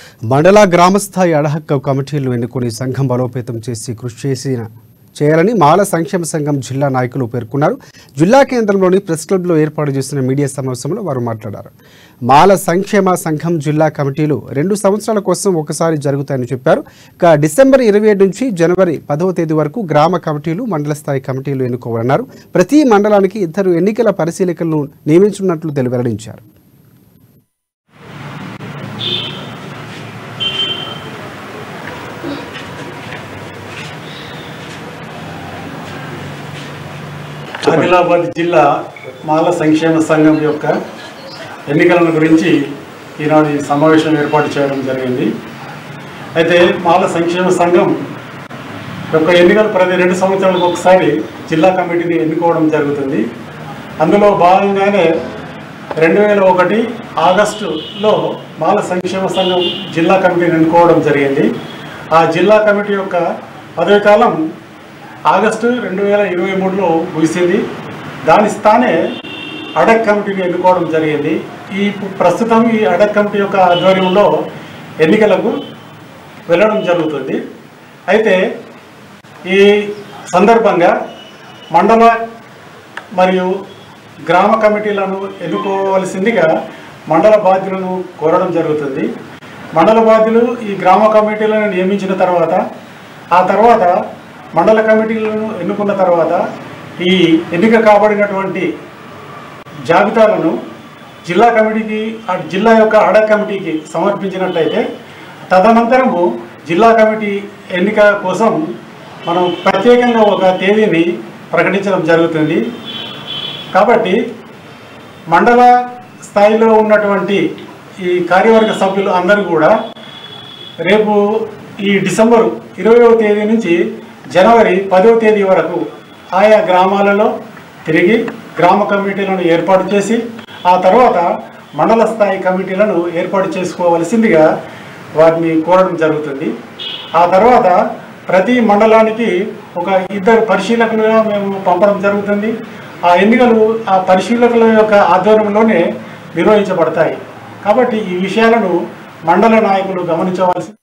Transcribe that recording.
మండల గ్రామస్థాయి అడహక్క కమిటీలు ఎన్నుకుని సంఘం బలోపేతం చేసి కృషి చేసిన చేయాలని మాల సంక్షేమ సంఘం జిల్లా నాయకులు పేర్కొన్నారు జిల్లా కేంద్రంలోని ప్రెస్ క్లబ్లో ఏర్పాటు చేసిన మీడియా సమావేశంలో వారు మాట్లాడారు మాల సంక్షేమ సంఘం జిల్లా కమిటీలు రెండు సంవత్సరాల కోసం ఒకసారి జరుగుతాయని చెప్పారు ఇక డిసెంబర్ ఇరవై ఏడు నుంచి జనవరి పదవ తేదీ వరకు గ్రామ కమిటీలు మండల స్థాయి కమిటీలు ఎన్నుకోవాలన్నారు ప్రతి మండలానికి ఇద్దరు ఎన్నికల పరిశీలకులను నియమించున్నట్లు తెలి- వెల్లడించారు ఆదిలాబాద్ జిల్లా మాల సంక్షేమ సంఘం యొక్క ఎన్నికల గురించి ఈనాడు ఈ సమావేశం ఏర్పాటు చేయడం జరిగింది అయితే మాల సంక్షేమ సంఘం యొక్క ఎన్నికలు ప్రతి రెండు సంవత్సరాలకు ఒకసారి జిల్లా కమిటీని ఎన్నుకోవడం జరుగుతుంది అందులో భాగంగానే రెండు వేల ఒకటి ఆగస్టులో మాల సంక్షేమ సంఘం జిల్లా కమిటీని ఎన్నుకోవడం జరిగింది ఆ జిల్లా కమిటీ యొక్క పదవి కాలం ఆగస్టు రెండు వేల ఇరవై మూడులో ముగిసింది దాని స్థానే అడక్ కమిటీని ఎన్నుకోవడం జరిగింది ఈ ప్రస్తుతం ఈ అడక్ కమిటీ యొక్క ఆధ్వర్యంలో ఎన్నికలకు వెళ్ళడం జరుగుతుంది అయితే ఈ సందర్భంగా మండల మరియు గ్రామ కమిటీలను ఎన్నుకోవలసిందిగా మండల బాధ్యులను కోరడం జరుగుతుంది మండల బాధ్యులు ఈ గ్రామ కమిటీలను నియమించిన తర్వాత ఆ తర్వాత మండల కమిటీలను ఎన్నుకున్న తర్వాత ఈ ఎన్నిక కాబడినటువంటి జాబితాలను జిల్లా కమిటీకి ఆ జిల్లా యొక్క అడ కమిటీకి సమర్పించినట్లయితే తదనంతరము జిల్లా కమిటీ ఎన్నిక కోసం మనం ప్రత్యేకంగా ఒక తేదీని ప్రకటించడం జరుగుతుంది కాబట్టి మండల స్థాయిలో ఉన్నటువంటి ఈ కార్యవర్గ సభ్యులు అందరూ కూడా రేపు ఈ డిసెంబరు ఇరవయవ తేదీ నుంచి జనవరి పదవ తేదీ వరకు ఆయా గ్రామాలలో తిరిగి గ్రామ కమిటీలను ఏర్పాటు చేసి ఆ తర్వాత మండల స్థాయి కమిటీలను ఏర్పాటు చేసుకోవలసిందిగా వారిని కోరడం జరుగుతుంది ఆ తర్వాత ప్రతి మండలానికి ఒక ఇద్దరు పరిశీలకులుగా మేము పంపడం జరుగుతుంది ఆ ఎన్నికలు ఆ పరిశీలకుల యొక్క ఆధ్వర్యంలోనే నిర్వహించబడతాయి కాబట్టి ఈ విషయాలను మండల నాయకులు గమనించవలసి